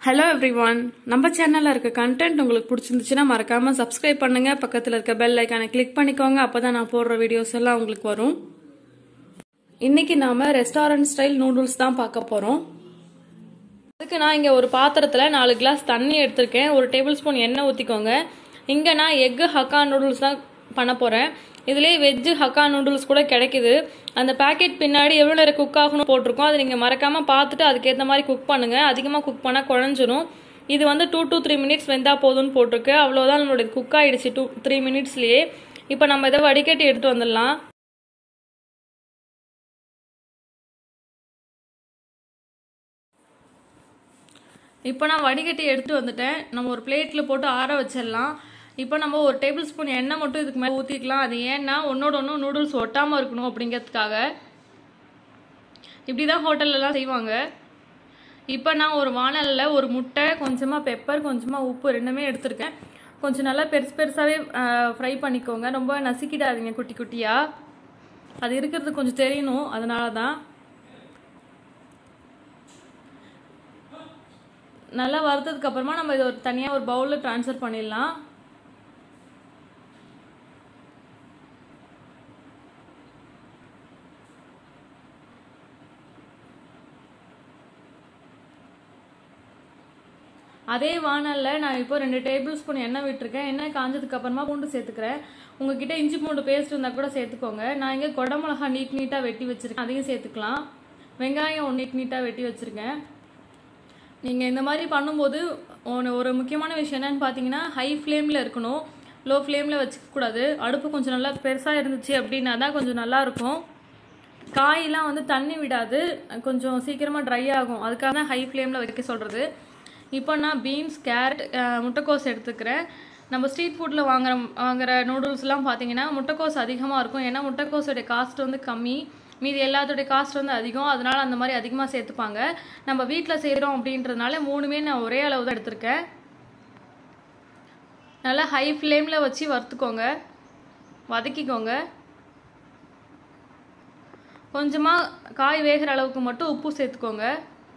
hello everyone நம்ம சேனல்ல இருக்க கண்டென்ட் உங்களுக்கு பிடிச்சிருந்துச்சுன்னா மறக்காம சப்ஸ்கிரைப் பண்ணுங்க பக்கத்துல இருக்க பெல் ஐக்கானை கிளிக் பண்ணிக்கோங்க அப்பதான் நான் போடுற வீடியோஸ் எல்லாம் உங்களுக்கு வரும் இன்னைக்கு நாம ரெஸ்டாரண்ட் ஸ்டைல் நூடுல்ஸ் தான் பார்க்க போறோம் அதுக்கு நான் இங்க ஒரு பாத்திரத்துல நாலு கிளாஸ் தண்ணி எடுத்திருக்கேன் ஒரு டேபிள் ஸ்பூன் எண்ணெய் ஊத்திக்கோங்க இங்க நான் எக் ஹக்கா நூடுல்ஸ் தான் பண்ண போறேன் இதுலேயே வெஜ்ஜு ஹக்கா நூடுல்ஸ் கூட கிடைக்குது அந்த பேக்கெட் பின்னாடி எவ்வளோ நேரம் குக் ஆகணும் போட்டிருக்கோம் அதை நீங்கள் மறக்காமல் பார்த்துட்டு அதுக்கேற்ற மாதிரி குக் பண்ணுங்கள் அதிகமாக குக் பண்ணால் குழஞ்சிரும் இது வந்து டூ டூ த்ரீ மினிட்ஸ் வெந்தால் போதும்னு போட்டிருக்கு அவ்வளோதான் நம்மளுடைய குக் ஆகிடுச்சு டூ த்ரீ மினிட்ஸ்லேயே இப்போ நம்ம இதை வடிகட்டி எடுத்து வந்துடலாம் இப்போ நான் வடிகட்டி எடுத்து வந்துட்டேன் நம்ம ஒரு பிளேட்டில் போட்டு ஆற வச்சிடலாம் இப்போ நம்ம ஒரு டேபிள் ஸ்பூன் எண்ணெய் மட்டும் இதுக்கு மேலே ஊற்றிக்கலாம் அது ஏன்னா ஒன்னோட ஒன்று நூடுல்ஸ் ஒட்டாமல் இருக்கணும் அப்படிங்கிறதுக்காக இப்படி தான் ஹோட்டல்லலாம் செய்வாங்க இப்போ நான் ஒரு வானலில் ஒரு முட்டை கொஞ்சமாக பெப்பர் கொஞ்சமாக உப்பு ரெண்டுமே எடுத்திருக்கேன் கொஞ்சம் நல்லா பெருசு பெருசாகவே ஃப்ரை பண்ணிக்கோங்க ரொம்ப நசுக்கிடாதீங்க குட்டி குட்டியாக அது இருக்கிறது கொஞ்சம் தெரியணும் அதனால தான் நல்லா வறுத்ததுக்கு அப்புறமா நம்ம இதை ஒரு தனியாக ஒரு பவுலில் ட்ரான்ஸ்ஃபர் பண்ணிடலாம் அதே வானலில் நான் இப்போ ரெண்டு டேபிள் ஸ்பூன் எண்ணெய் விட்டுருக்கேன் எண்ணெய் காஞ்சதுக்கு அப்புறமா பூண்டு சேர்த்துக்கிறேன் உங்ககிட்ட இஞ்சி பூண்டு பேஸ்ட் இருந்தால் கூட சேர்த்துக்கோங்க நான் இங்கே குடமிளகா நீட் நீட்டாக வெட்டி வச்சுருக்கேன் அதையும் சேர்த்துக்கலாம் வெங்காயம் நீட் நீட்டாக வெட்டி வச்சுருக்கேன் நீங்கள் இந்த மாதிரி பண்ணும்போது ஒன்று ஒரு முக்கியமான விஷயம் என்னன்னு பார்த்தீங்கன்னா ஹை ஃப்ளேமில் இருக்கணும் லோ ஃப்ளேமில் வச்சுக்கக்கூடாது அடுப்பு கொஞ்சம் நல்லா பெருசாக இருந்துச்சு அப்படின்னா தான் கொஞ்சம் நல்லாயிருக்கும் காயெல்லாம் வந்து தண்ணி விடாது கொஞ்சம் சீக்கிரமாக ட்ரை ஆகும் அதுக்காக தான் ஹை ஃப்ளேமில் வைக்க சொல்கிறது இப்போ நான் பீன்ஸ் கேரட் முட்டைக்கோஸ் எடுத்துக்கிறேன் நம்ம ஸ்ட்ரீட் ஃபுட்டில் வாங்குற வாங்குற நூடுல்ஸ்லாம் பார்த்தீங்கன்னா முட்டைக்கோஸ் அதிகமாக இருக்கும் ஏன்னா முட்டைக்கோஸோடைய காஸ்ட் வந்து கம்மி மீதி எல்லாத்தோடைய காஸ்ட் வந்து அதிகம் அதனால அந்த மாதிரி அதிகமாக சேர்த்துப்பாங்க நம்ம வீட்டில் செய்கிறோம் அப்படின்றதுனால மூணுமே நான் ஒரே அளவு தான் எடுத்திருக்கேன் நல்லா ஹை ஃப்ளேமில் வச்சு வறுத்துக்கோங்க வதக்கிக்கோங்க கொஞ்சமாக காய் வேகிற அளவுக்கு மட்டும் உப்பு சேர்த்துக்கோங்க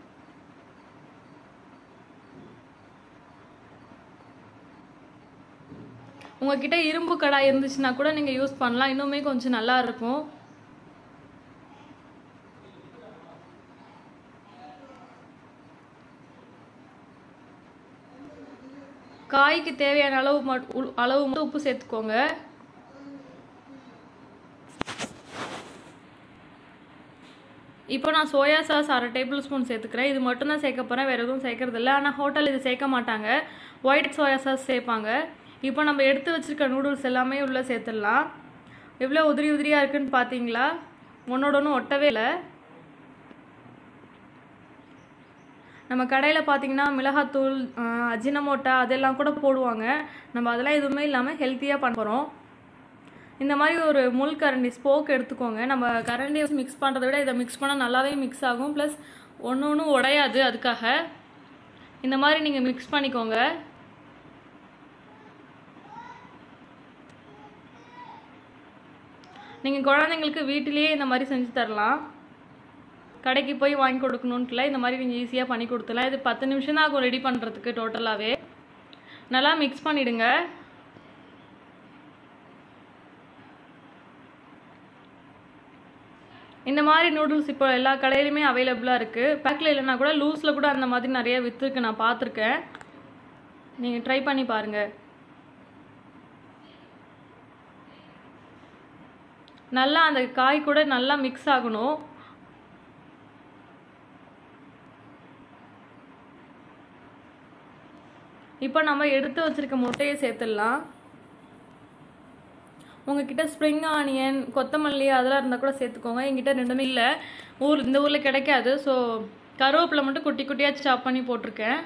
உங்ககிட்ட இரும்பு கடாய் இருந்துச்சுன்னா கூட நீங்கள் யூஸ் பண்ணலாம் இன்னுமே கொஞ்சம் நல்லா இருக்கும் காய்க்கு தேவையான அளவு மட்டும் அளவு மட்டும் உப்பு சேர்த்துக்கோங்க இப்போ நான் சோயா சாஸ் அரை டேபிள் ஸ்பூன் சேர்த்துக்கிறேன் இது மட்டும் தான் சேர்க்க போகிறேன் வேறு எதுவும் சேர்க்கறது இல்லை ஆனால் ஹோட்டல் இது சேர்க்க மாட்டாங்க ஒயிட் சோயா சாஸ் சேர்ப்பாங்க இப்போ நம்ம எடுத்து வச்சுருக்க நூடுல்ஸ் எல்லாமே உள்ளே சேர்த்துடலாம் எவ்வளோ உதிரி உதிரியாக இருக்குன்னு பார்த்தீங்களா ஒன்றோட ஒன்று ஒட்டவே இல்லை நம்ம கடையில் பார்த்தீங்கன்னா மிளகாத்தூள் அஜினமோட்டா அதெல்லாம் கூட போடுவாங்க நம்ம அதெல்லாம் எதுவுமே இல்லாமல் ஹெல்த்தியாக பண்ண போகிறோம் இந்த மாதிரி ஒரு முள் கரண்டி ஸ்போக் எடுத்துக்கோங்க நம்ம கரண்டி வச்சு மிக்ஸ் பண்ணுறத விட இதை மிக்ஸ் பண்ணால் நல்லாவே மிக்ஸ் ஆகும் ப்ளஸ் ஒன்று ஒன்றும் உடையாது அதுக்காக இந்த மாதிரி நீங்கள் மிக்ஸ் பண்ணிக்கோங்க நீங்கள் குழந்தைங்களுக்கு வீட்டிலேயே இந்த மாதிரி செஞ்சு தரலாம் கடைக்கு போய் வாங்கி கொடுக்கணுன்ட்டுல இந்த மாதிரி நீங்கள் ஈஸியாக பண்ணி கொடுத்துலாம் இது பத்து நிமிஷம் தான் ஆகும் ரெடி பண்ணுறதுக்கு டோட்டலாகவே நல்லா மிக்ஸ் பண்ணிவிடுங்க இந்த மாதிரி நூடுல்ஸ் இப்போ எல்லா கடையிலுமே அவைலபிளாக இருக்குது பேக்கில் இல்லைனா கூட லூஸில் கூட அந்த மாதிரி நிறைய விற்றுருக்கு நான் பார்த்துருக்கேன் நீங்கள் ட்ரை பண்ணி பாருங்கள் நல்லா அந்த காய் கூட நல்லா மிக்ஸ் ஆகணும் இப்போ நம்ம எடுத்து வச்சிருக்க முட்டையை சேர்த்துடலாம் உங்ககிட்ட ஸ்ப்ரிங் ஆனியன் கொத்தமல்லி அதெல்லாம் இருந்தால் கூட சேர்த்துக்கோங்க எங்கிட்ட ரெண்டுமே இல்லை ஊர் இந்த ஊரில் கிடைக்காது ஸோ கருவேப்பிலை மட்டும் குட்டி குட்டியாக சாப் பண்ணி போட்டிருக்கேன்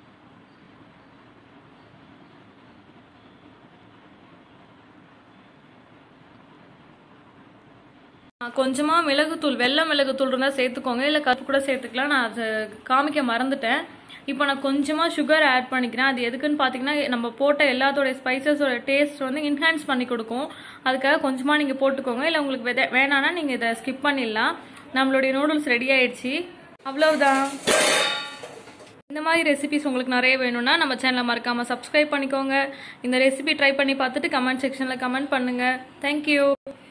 கொஞ்சமாக மிளகுத்தூள் வெள்ளை மிளகுத்தூள் இருந்தால் சேர்த்துக்கோங்க இல்லை கருப்பு கூட சேர்த்துக்கலாம் நான் அதை காமிக்க மறந்துட்டேன் இப்போ நான் கொஞ்சமாக சுகர் ஆட் பண்ணிக்கிறேன் அது எதுக்குன்னு பார்த்தீங்கன்னா நம்ம போட்ட எல்லாத்தோடைய ஸ்பைசஸோட டேஸ்ட் வந்து இன்ஹான்ஸ் பண்ணி கொடுக்கும் அதுக்காக கொஞ்சமாக நீங்கள் போட்டுக்கோங்க இல்லை உங்களுக்கு வெத வேணான்னா நீங்கள் இதை ஸ்கிப் பண்ணிடலாம் நம்மளுடைய நூடுல்ஸ் ரெடி ஆயிடுச்சு அவ்வளவுதான் இந்த மாதிரி ரெசிபிஸ் உங்களுக்கு நிறைய வேணும்னா நம்ம சேனலை மறக்காமல் சப்ஸ்கிரைப் பண்ணிக்கோங்க இந்த ரெசிபி ட்ரை பண்ணி பார்த்துட்டு கமெண்ட் செக்ஷனில் கமெண்ட் பண்ணுங்கள் தேங்க்யூ